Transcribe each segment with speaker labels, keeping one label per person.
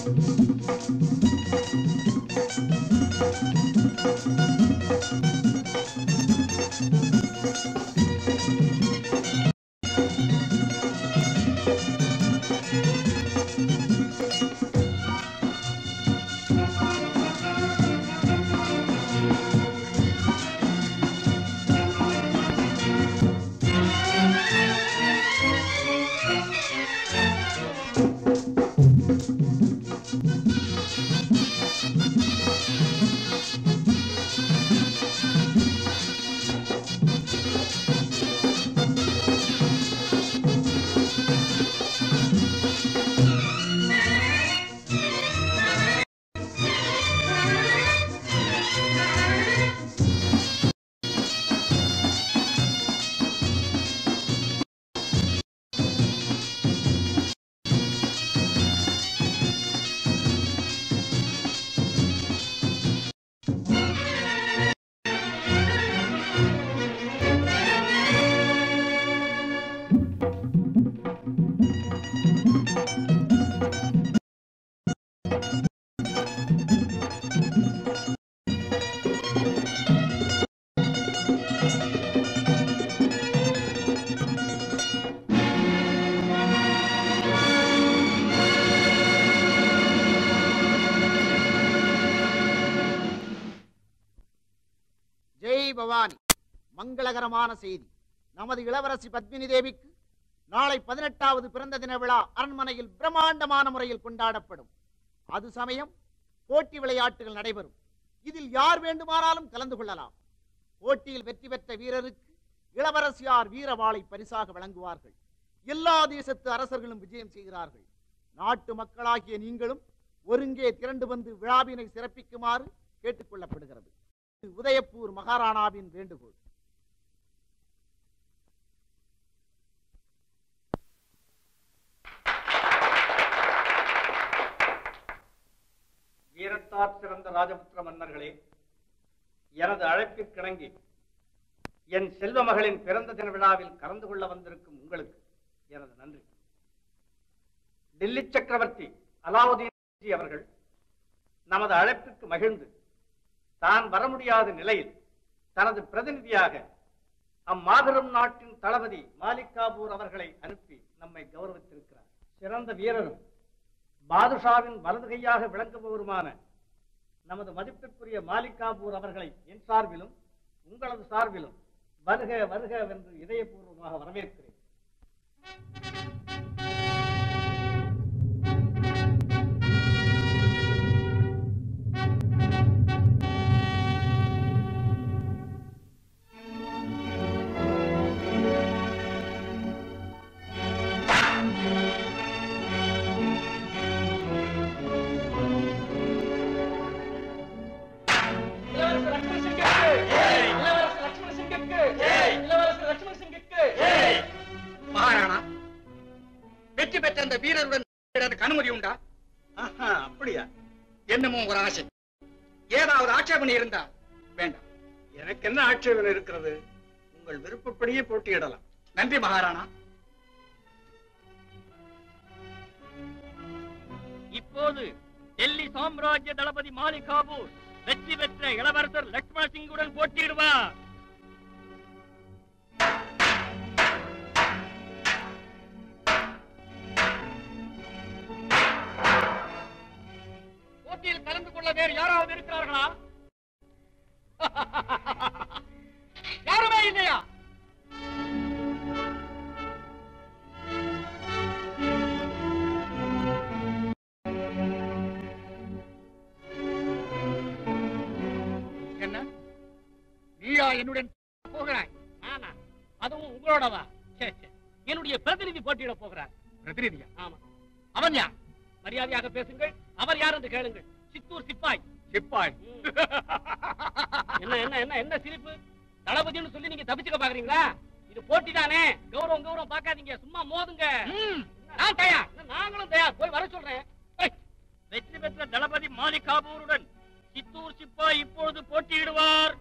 Speaker 1: ஜெய் பவானி மங்களகரமான செய்தி நமது இளவரசி பத்மினி தேவிக்கு நாளை பதினெட்டாவது பிறந்த தின விழா அரண்மனையில் பிரம்மாண்டமான முறையில் கொண்டாடப்படும் அது சமயம் போட்டி விளையாட்டுகள் நடைபெறும் இதில் யார் வேண்டுமானாலும் கலந்து கொள்ளலாம் போட்டியில் வெற்றி பெற்ற வீரருக்கு இளவரசியார் வீரவாளை பரிசாக வழங்குவார்கள் எல்லா தேசத்து அரசர்களும் விஜயம் செய்கிறார்கள் நாட்டு மக்களாகிய நீங்களும் ஒருங்கே திரண்டு வந்து விழாவினை சிறப்பிக்குமாறு கேட்டுக்கொள்ளப்படுகிறது இது உதயப்பூர் மகாராணாவின் வேண்டுகோள்
Speaker 2: வீரத்தார் சிறந்த ராஜபுத்திர மன்னர்களே எனது அழைப்பிற்கிணங்கி என் செல்வ மகளின் பிறந்த தின விழாவில் கலந்து கொள்ள வந்திருக்கும் உங்களுக்கு எனது நன்றி டில்லி சக்கரவர்த்தி அலாவுதீன் ஜி அவர்கள் நமது அழைப்பிற்கு மகிழ்ந்து தான் வர முடியாத நிலையில் தனது பிரதிநிதியாக அம்மாபெரும் நாட்டின் தளபதி மாலிக் காபூர் அவர்களை அனுப்பி நம்மை கௌரவித்திருக்கிறார் சிறந்த வீரரும் பாதுஷாவின் வலது கையாக விளங்குபவருமான நமது மதிப்பிற்குரிய மாலிக் காபூர் அவர்களை என் சார்பிலும் உங்களது சார்பிலும் வருக வருக என்று இதயபூர்வமாக வரவேற்கிறேன்
Speaker 3: மகாராணா வெற்றி பெற்ற அந்த வீரருடன் எனக்கு அனுமதி உண்டா
Speaker 2: ஆஹா, அப்படியா
Speaker 3: என்னமோ ஒரு ஆசை ஏதாவது ஆட்சேபனை இருந்தா வேண்டாம்
Speaker 2: எனக்கு என்ன ஆட்சேபனை இருக்கிறது உங்கள் விருப்பப்படியே போட்டியிடலாம்
Speaker 3: நன்றி மகாராணா
Speaker 4: இப்போது டெல்லி சாம்ராஜ்ய தளபதி மாலிக் காபூர் வெற்றி பெற்ற இளவரசர் லக்ஷ்மண சிங்குடன் போட்டியிடுவார் போட்டியில் கலந்து கொள்ள வேறு யாராவது இருக்கிறார்களா யாருமே இல்லையா
Speaker 3: என்ன நீயா என்னுடன் போகிறாய்
Speaker 4: நானா அதுவும் உங்களோடவா சே, சே. என்னுடைய பிரதிநிதி போட்டியிட போகிறார்
Speaker 3: பிரதிநிதியா
Speaker 4: ஆமா அவன் யார் மரியாதையாக பேசுங்கள் அவர் யார் என்று கேளுங்கள் சித்தூர் சிப்பாய்
Speaker 3: சிப்பாய்
Speaker 4: என்ன என்ன என்ன என்ன சிரிப்பு தளபதின்னு சொல்லி நீங்க தப்பிச்சுக்க பாக்குறீங்களா இது போட்டி தானே கௌரவம் கௌரவம் பார்க்காதீங்க சும்மா மோதுங்க நான் தயார் என்ன, நாங்களும் தயார் போய் வர சொல்றேன் ஏய், வெற்றி பெற்ற தளபதி மாலிக் காபூருடன் சித்தூர் சிப்பாய் இப்பொழுது போட்டியிடுவார்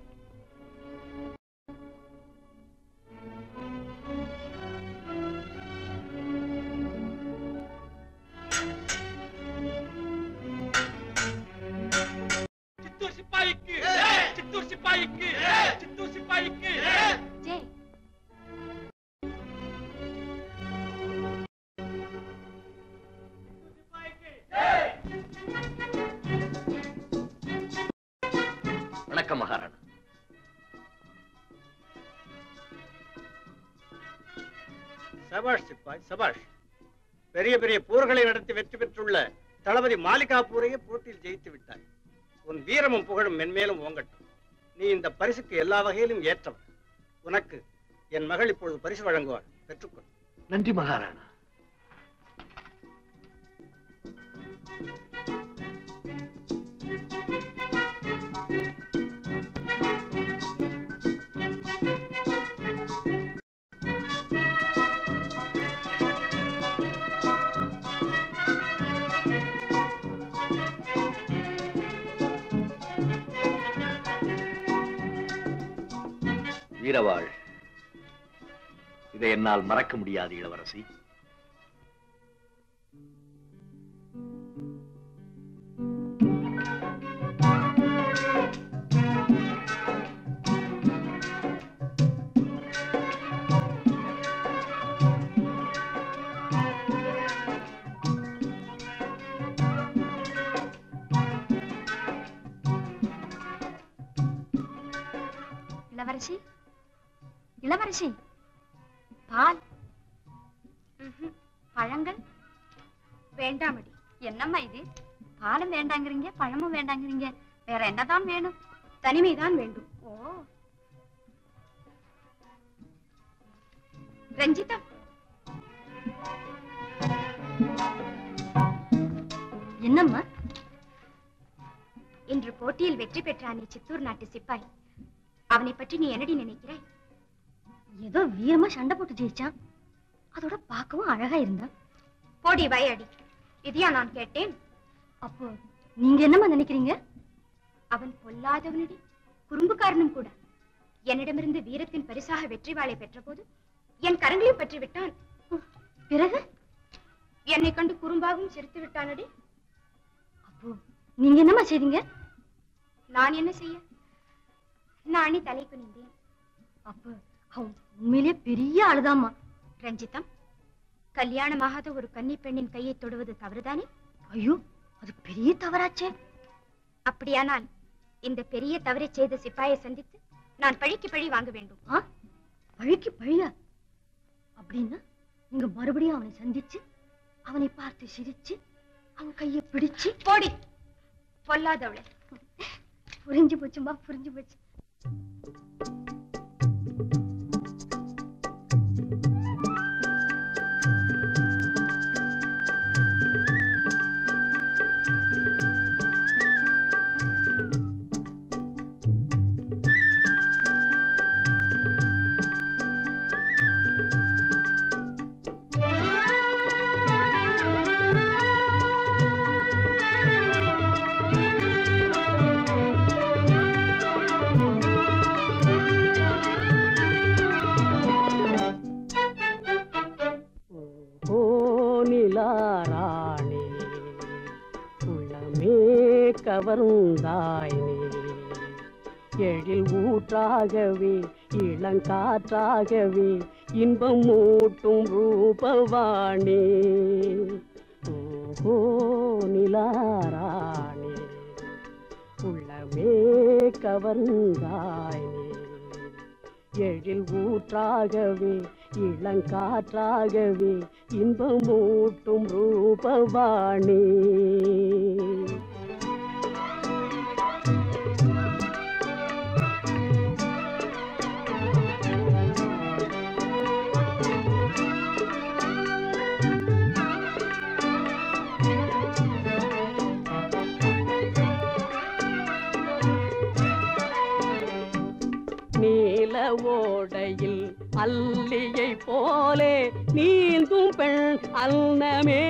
Speaker 5: மகாராணா
Speaker 2: சபாஷ் சிப்பாய் சபாஷ் பெரிய பெரிய போர்களை நடத்தி வெற்றி பெற்றுள்ள தளபதி மாலிகாபூரையே போட்டியில் ஜெயித்து விட்டாய் உன் வீரமும் புகழும் மென்மேலும் ஓங்கட்டும் நீ இந்த பரிசுக்கு எல்லா வகையிலும் ஏற்றவன் உனக்கு என் மகள் இப்பொழுது பரிசு வழங்குவாள் பெற்றுக்கொள்
Speaker 5: நன்றி மகாராணா வீரவாள் இதை என்னால் மறக்க முடியாது இளவரசி
Speaker 6: இளவரசி இளவரசி பால் ம்ஹும். பழங்கள் வேண்டாமடி என்னம்மா இது பாலும் வேண்டாங்கிறீங்க பழமும் வேண்டாங்கிறீங்க வேற என்னதான் வேணும் தனிமைதான் வேண்டும் ஓ ரஞ்சிதா என்னம்மா இன்று போட்டியில் வெற்றி பெற்றானே சித்தூர் நாட்டு சிப்பாய் அவனை பற்றி நீ என்னடி நினைக்கிறாய் ஏதோ வீரமா சண்டை போட்டு ஜெயிச்சான் அதோட பார்க்கவும் அழகா இருந்தான் போடி வயடி இதையா நான் கேட்டேன் அப்போ நீங்க என்னம்மா நினைக்கிறீங்க அவன் பொல்லாதவனடி குறும்புக்காரனும் கூட என்னிடமிருந்து வீரத்தின் பரிசாக வெற்றி வாளை பெற்றபோது என் கரங்களையும் பற்றி விட்டான் பிறகு என்னை கண்டு குறும்பாகவும் சிரித்து விட்டானடி அப்போ நீங்க என்னம்மா செய்தீங்க நான் என்ன செய்ய நானே தலை குனிந்தேன் அப்ப அவன் உண்மையிலேயே பெரிய ஆளுதாம்மா ரஞ்சிதம் கல்யாணமாகாத ஒரு கன்னி பெண்ணின் கையை தொடுவது தவறுதானே ஐயோ அது பெரிய தவறாச்சே அப்படியானால் இந்த பெரிய தவறை செய்த சிப்பாயை சந்தித்து நான் பழிக்கு பழி வாங்க வேண்டும் ஆ பழிக்கு பழியா அப்படின்னா நீங்க மறுபடியும் அவனை சந்திச்சு அவனை பார்த்து சிரிச்சு அவன் கையை பிடிச்சு போடி பொல்லாதவளே புரிஞ்சு போச்சுமா புரிஞ்சு போச்சு
Speaker 7: ஓ நிலாராணி உள்ளமே கவர்ந்தாய் நீ எழில் ஊற்றாகவே இளங்காற்றாகவே இன்பம் மூட்டும் ரூபவாணி ஓ நிலாராணி உள்ளமே கவர்ந்தாய் நீ எழில் ஊற்றாகவே இளங்காற்றாகவே இன்பமூட்டும் ரூபவாணி நீல ஓடையில் அல்லியை போலே நீந்தும் பெண் அன்னமே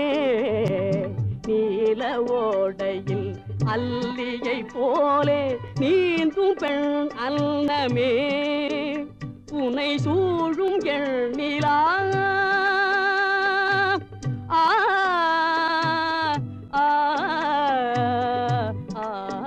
Speaker 7: நீல ஓடையில் அல்லியை போலே நீந்தும் பெண் அன்னமே உனை சூழும் எண்ணிலா ஆ ஆ ஆ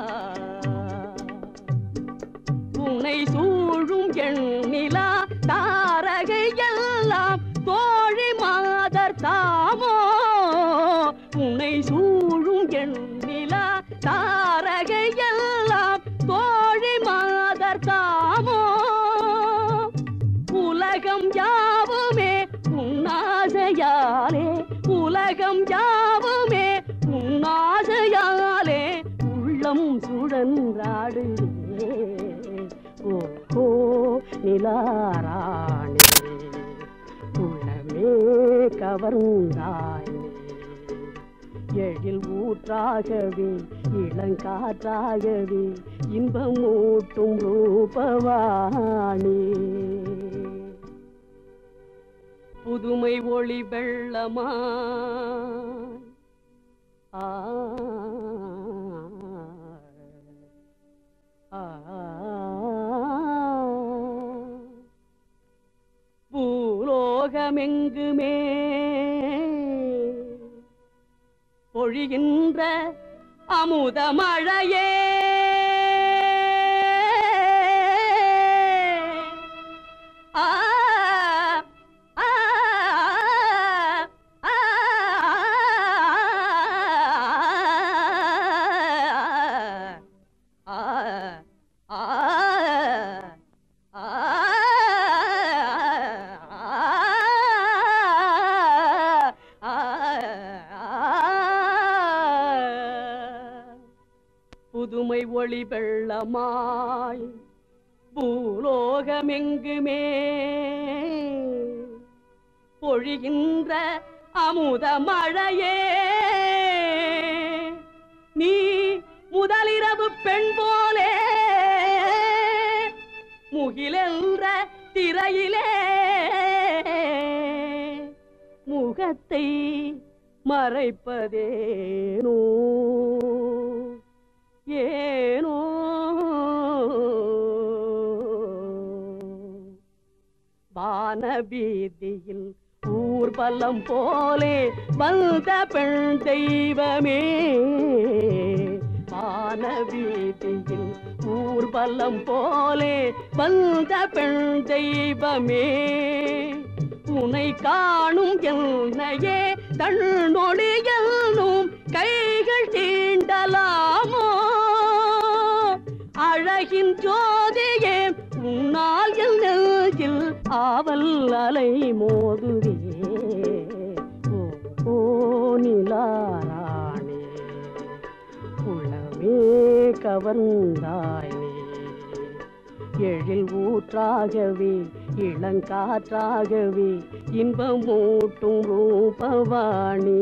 Speaker 7: உன்னை சூழும் எண்ணிலா தாரகை எல்லாம் தோழி மாதர் தாமோ உன்னை சூழும் எண்ணிலா தாரகை எல்லாம் தோழி உலகம் சுழன்றாடுதே ஓ ஓ நிலாராணி உள்ளமே கவர்ந்தாய் எழில் ஊற்றாகவே இளங்காற்றாகவே இன்பமூட்டும் ரூபவாணி புதுமை ஒளி வெள்ளமா ஆ ஆ பூலோகமெங்குமே பொழிகின்ற அமுத மழையே ஆ ஆ ஆ ஆ புதுமை ஒளி வெள்ளமாய் பூலோகமெங்குமே பொழிகின்ற அமுத மழையே நீ முதலிரவு பெண் போலே முகிலென்ற திரையிலே முகத்தை மறைப்பதேனோ ஏனோ வானபீதியில் ஊர்வலம் போலே வந்த பெண் தெய்வமே வானபீதியில் ஊர்வலம் போலே வந்த பெண் தெய்வமே உனை காணும் என்னையே தன்னொழி என்னும் கைகள் தீண்டலாமோ அழகின் ஜோதியே உன்னால் என் நெஞ்சில் ஆவல் அலை மோதுவே ஓ, ஓ நிலாராணி உளவே கவர்ந்தாய் நீ எழில் ஊற்றாகவே இளங்காற்றாகவே இன்பமூட்டும் ரூபவாணி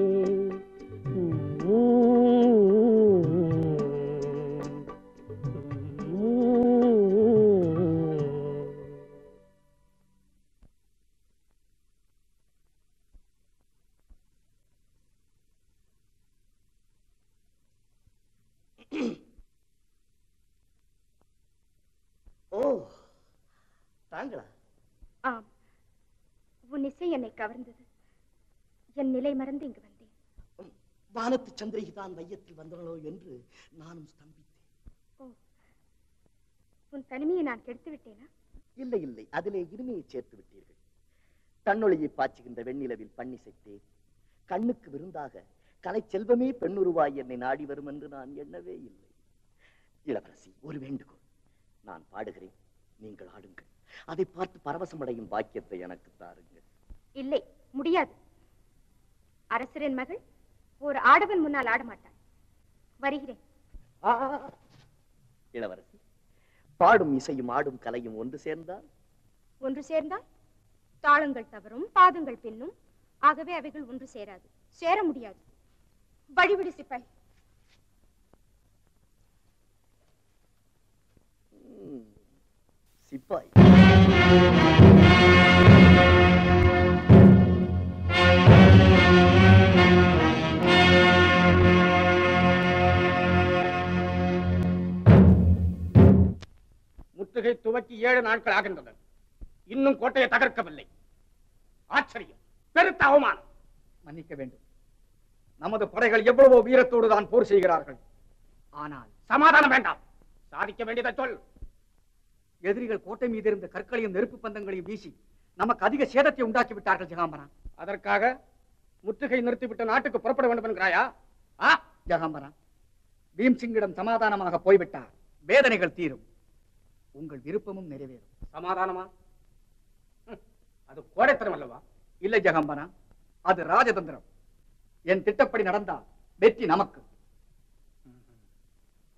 Speaker 1: ஓ தாங்களா
Speaker 6: ஆம் உன் இசை என்னை கவர்ந்தது என் நிலை மறந்து இங்கு வந்தேன்
Speaker 1: வானத்து சந்திரிகை தான் மையத்தில் வந்தனோ என்று நானும் ஸ்தம்பித்தேன்
Speaker 6: உன் தனிமையை நான் கெடுத்து விட்டேனா
Speaker 8: இல்லை இல்லை அதிலே இனிமையை சேர்த்து விட்டீர்கள் தன்னொழியை பாய்ச்சுகின்ற வெண்ணிலவில் பண்ணிசைத்தேன் கண்ணுக்கு விருந்தாக கலை செல்வமே பெண்ணுருவாய் என்னை நாடி வரும் என்று நான் எண்ணவே இல்லை இளவரசி ஒரு வேண்டுகோள் நான் பாடுகிறேன் நீங்கள் ஆடுங்கள் அதை பார்த்து பரவசமடையும் பாக்கியத்தை எனக்கு தாருங்கள்
Speaker 6: இல்லை முடியாது அரசரின் மகள் ஒரு ஆடவன் முன்னால் ஆட மாட்டாள் வருகிறேன்
Speaker 8: ஆ, இளவரசி பாடும் இசையும் ஆடும் கலையும் ஒன்று சேர்ந்தால்
Speaker 6: ஒன்று சேர்ந்தால் தாளங்கள் தவறும் பாதங்கள் பின்னும் ஆகவே அவைகள் ஒன்று சேராது சேர முடியாது வழிவிடு சிப்பாய்
Speaker 8: ம், சிப்பாய்
Speaker 3: முற்றுகை துவக்கி ஏழு நாட்கள் ஆகின்றன இன்னும் கோட்டையை தகர்க்கவில்லை ஆச்சரியம் பெருத்த அவமானம் மன்னிக்க வேண்டும் நமது படைகள் எவ்வளவோ வீரத்தோடு தான் போர் செய்கிறார்கள் ஆனால் சமாதானம் வேண்டாம் சாதிக்க வேண்டியதை சொல் எதிரிகள் கோட்டை மீது இருந்த கற்களையும் நெருப்பு பந்தங்களையும் வீசி நமக்கு அதிக சேதத்தை உண்டாக்கி விட்டார்கள் ஜெகாம்பரா அதற்காக முற்றுகை நிறுத்திவிட்டு நாட்டுக்கு புறப்பட வேண்டும் என்கிறாயா ஆ ஜெகாம்பரா பீம்சிங்கிடம் சமாதானமாக போய்விட்டார் வேதனைகள் தீரும் உங்கள் விருப்பமும் நிறைவேறும் சமாதானமா ஹம், அது கோடைத்தனம் அல்லவா இல்லை ஜெகம்பனா அது ராஜதந்திரம் என் திட்டப்படி நடந்தால் வெற்றி நமக்கு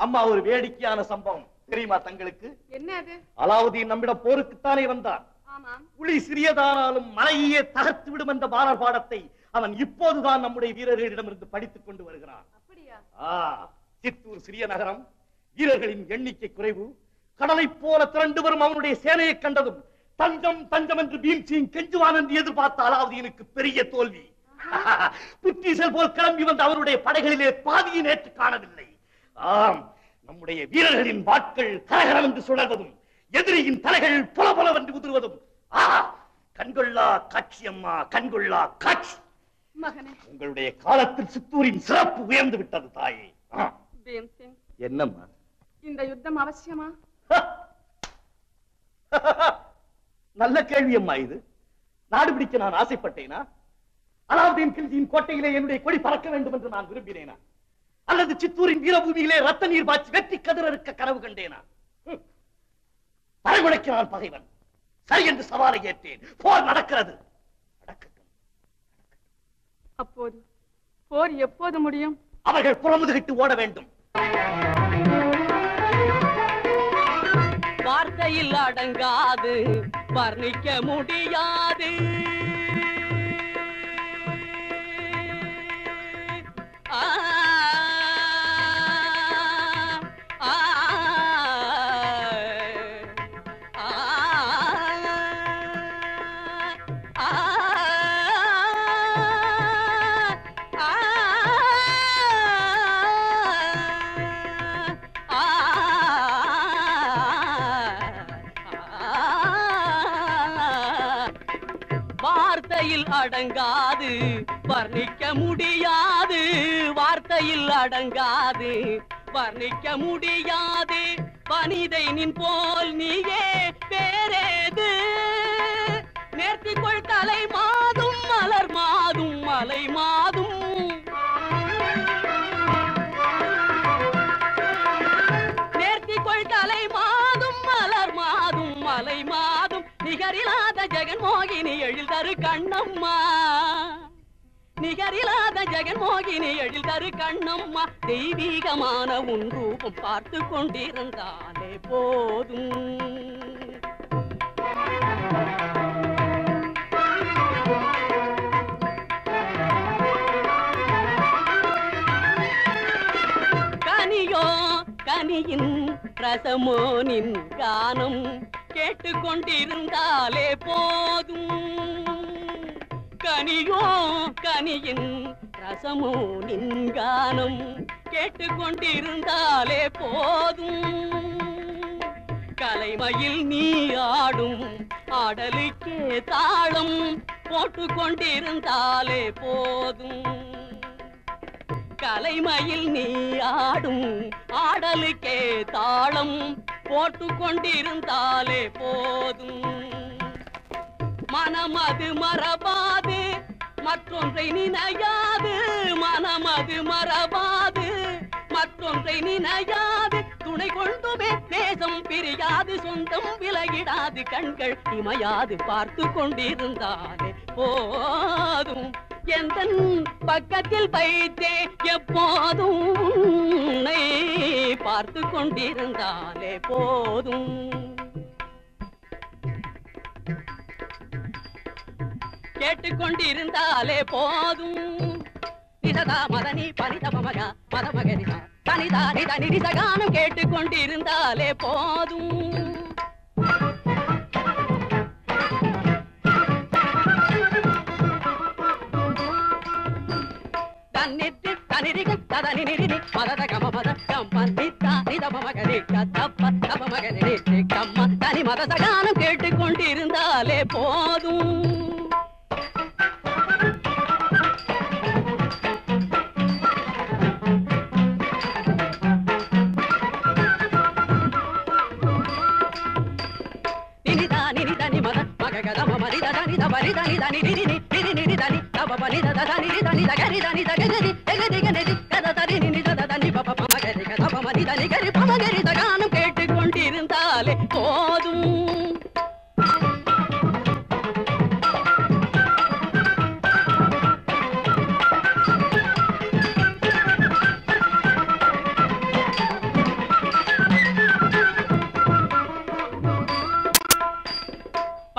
Speaker 8: அம்மா ஒரு வேடிக்கையான சம்பவம் தெரியுமா தங்களுக்கு
Speaker 9: என்ன அது
Speaker 8: அலாவுதீன் நம்மிடம் போருக்குத்தானே வந்தான்
Speaker 9: ஆமாம்
Speaker 8: புலி சிறியதானாலும் மலையே தகர்த்து விடும் என்ற பாரர் பாடத்தை அவன் இப்போதுதான் நம்முடைய வீரர்களிடமிருந்து படித்துக் கொண்டு வருகிறான்
Speaker 9: அப்படியா
Speaker 8: ஆ, சித்தூர் சிறிய நகரம் வீரர்களின் எண்ணிக்கை குறைவு கடலைப் போல திரண்டு வரும் அவனுடைய சேனையை கண்டதும் தஞ்சம் தஞ்சம் என்று பீம்சிங் கெஞ்சுவான் என்று எதிர்பார்த்த அலாவுதீனுக்கு பெரிய தோல்வி புற்றீசல் போல் கிளம்பி வந்த அவருடைய படைகளிலே பாதியை நேற்று காணவில்லை ஆம் நம்முடைய வீரர்களின் வாட்கள் கரகரம் என்று சுழல்வதும் எதிரியின் தலைகள் புல புலவென்று உதிர்வதும் ஆ கண்கொள்ளா காட்சி அம்மா கண்கொள்ளா காட்சி
Speaker 9: மகனே
Speaker 8: உங்களுடைய காலத்தில் சித்தூரின் சிறப்பு உயர்ந்து விட்டது தாயே ஆ,
Speaker 9: பீம்சிங்
Speaker 8: என்னம்மா
Speaker 9: இந்த யுத்தம் அவசியமா
Speaker 8: நல்ல கேள்வி அம்மா இது நாடு பிடிக்க நான் ஆசைப்பட்டேனா அலாவுதீன் கில்ஜியின் கோட்டையிலே என்னுடைய கொடி பறக்க வேண்டும் என்று நான் விரும்பினேனா அல்லது சித்தூரின் வீரபூமியிலே ரத்த நீர் பாய்ச்சி வெற்றி கதிர இருக்க கனவு கண்டேனா ஹம். தலைமுறைக்கு நான் பகைவன் சரி என்று சவாலை ஏற்றேன் போர் நடக்கிறது நடக்கட்டும்
Speaker 9: அப்போது போர் எப்போது முடியும்
Speaker 8: அவர்கள் புறமுதுகிட்டு ஓட வேண்டும்
Speaker 7: வார்த்தையில் அடங்காது வர்ணிக்க முடியாது ஆ, ஆ, ஆ, ஆ, வார்த்தையில் அடங்காது வர்ணிக்க முடியாது வார்த்தையில் அடங்காது வர்ணிக்க முடியாது வனிதை நின் போல் நீயே வேறேது நேர்த்திக்கொள் தலை மாதும் மலர் மாதும் மலை மாதும் நேர்த்திக்கொள் தலை மாதும் மலர் மாதும் மலை மாதும் நிகரில்லாத ஜெகன்மோகினி எழில் தரு கண்ணம்மா நிகரில்லாத ஜெகன்மோகினி எழில் தரு கண்ணம்மா தெய்வீகமான உன் ரூபம் பார்த்து கொண்டிருந்தாலே போதும் கனியோ கனியின் ரசமோ நின் கானம் கேட்டுக்கொண்டிருந்தாலே போதும் கனியோ கனியின் ரசமோ நின் கானம் கேட்டுக்கொண்டிருந்தாலே போதும் கலைமயில் நீ ஆடும் ஆடலுக்கே தாளம் போட்டுக்கொண்டிருந்தாலே போதும் கலைமயில் நீ ஆடும் ஆடலுக்கே தாளம் போட்டு கொண்டிருந்தாலே போதும் மனம் அது மறவாது மற்றொன்றை நினையாது மனம் அது மறவாது மற்றொன்றை நினையாது துணை கொண்டுமே நேசம் பிரியாது சொந்தம் விலகிடாது கண்கள் இமையாது பார்த்து கொண்டிருந்தாலே போதும் எந்த பக்கத்தில் வைத்தே எப்போதும் உன்னை பார்த்து கொண்டிருந்தாலே போதும் கேட்டுக்கொண்டிருந்தாலே போதும் நிசதா மதனி பனித மமக மதமகரிதா தனிதா நித நிரிசகானம் கேட்டுக்கொண்டிருந்தாலே போதும் தன்னிட்டு தனிரிக ததனி நிரினி மதத கம மத கம்ம நித்தா நித மமகரி கத்தப்ப தப மகரி கம்ம தனி மத சகானம் கேட்டுக்கொண்டிருந்தாலே போதும் నినిదా నినిదని మద మగ గద మమ నిద దని ద బరి దని దని నిని ని నిని నిని దని తబ బని ద ద దని దని ద గరి దని ద గరి ఎగరి గరి గద తరి నిని ద దని பப பம கரி கத பம நித நிகரி பம கரி த கானம் கேட்டுக்கொண்டிருந்தாலே போதும்